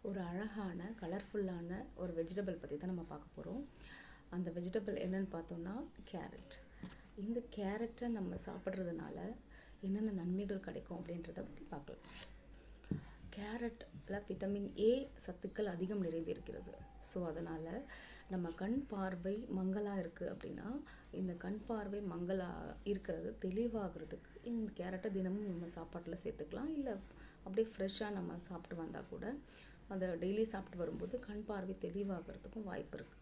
ஒரு அழகான கலர்ஃபுல்லான ஒரு வெஜிடபிள் பற்றி தான் நம்ம பார்க்க போகிறோம் அந்த வெஜிடபிள் என்னன்னு பார்த்தோம்னா கேரட் இந்த கேரட்டை நம்ம சாப்பிட்றதுனால என்னென்ன நன்மைகள் கிடைக்கும் அப்படின்றத பற்றி பார்க்கலாம் கேரட்டில் விட்டமின் ஏ சத்துக்கள் அதிகம் நிறைந்திருக்கிறது ஸோ அதனால் நம்ம கண் பார்வை மங்கலாக இருக்குது அப்படின்னா இந்த கண் பார்வை மங்கலாக இருக்கிறது தெளிவாகிறதுக்கு இந்த கேரட்டை தினமும் நம்ம சாப்பாட்டில் சேர்த்துக்கலாம் இல்லை அப்படியே ஃப்ரெஷ்ஷாக நம்ம சாப்பிட்டு வந்தால் கூட அதை டெய்லி சாப்பிட்டு வரும்போது கண் பார்வை தெளிவாகிறதுக்கும் வாய்ப்பு இருக்குது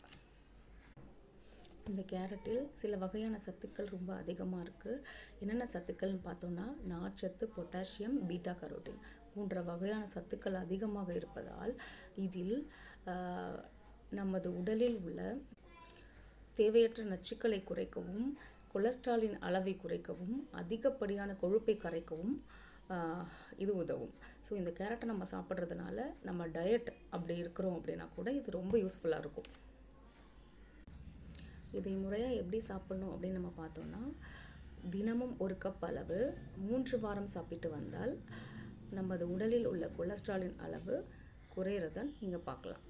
இந்த கேரட்டில் சில வகையான சத்துக்கள் ரொம்ப அதிகமாக இருக்குது என்னென்ன சத்துக்கள்னு பார்த்தோம்னா நார்ச்சத்து பொட்டாசியம் பீட்டா கரோட்டின் போன்ற வகையான சத்துக்கள் அதிகமாக இருப்பதால் இதில் ஆஹ், நமது உடலில் உள்ள தேவையற்ற நச்சுக்களை குறைக்கவும் கொலஸ்ட்ராலின் அளவை குறைக்கவும் அதிகப்படியான கொழுப்பை கரைக்கவும் ஆஹ், இது உதவும் ஸோ இந்த கேரட்டை நம்ம சாப்பிட்றதுனால நம்ம டயட் அப்படி இருக்கிறோம் அப்படின்னா கூட இது ரொம்ப யூஸ்ஃபுல்லாக இருக்கும் இதை முறையாக எப்படி சாப்பிடணும் அப்படின்னு நம்ம பார்த்தோம்னா தினமும் ஒரு கப் அளவு மூன்று வாரம் சாப்பிட்டு வந்தால் நமது உடலில் உள்ள கொலஸ்ட்ராலின் அளவு குறையிறத நீங்கள் பார்க்கலாம்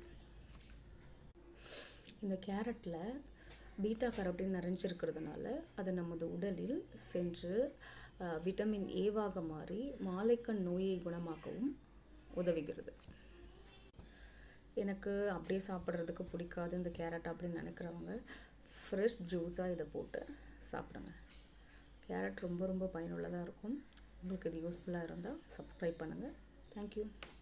இந்த கேரட்டில் பீட்டா கரோட்டின் நிறைஞ்சிருக்கிறதுனால அது நமது உடலில் சென்று அஹ், விட்டமின் ஏவாக மாறி மாலைக்கண் நோயை குணமாக்கவும் உதவுகிறது எனக்கு அப்படியே சாப்பிட்றதுக்கு பிடிக்காது இந்த கேரட் அப்படின்னு நினைக்கிறவங்க ஃப்ரெஷ் ஜூஸாக இதை போட்டு சாப்பிடுங்க கேரட் ரொம்ப ரொம்ப பயனுள்ளதாக இருக்கும் உங்களுக்கு இது யூஸ்ஃபுல்லாக இருந்தால் சப்ஸ்கிரைப் பண்ணுங்கள் தேங்க்யூ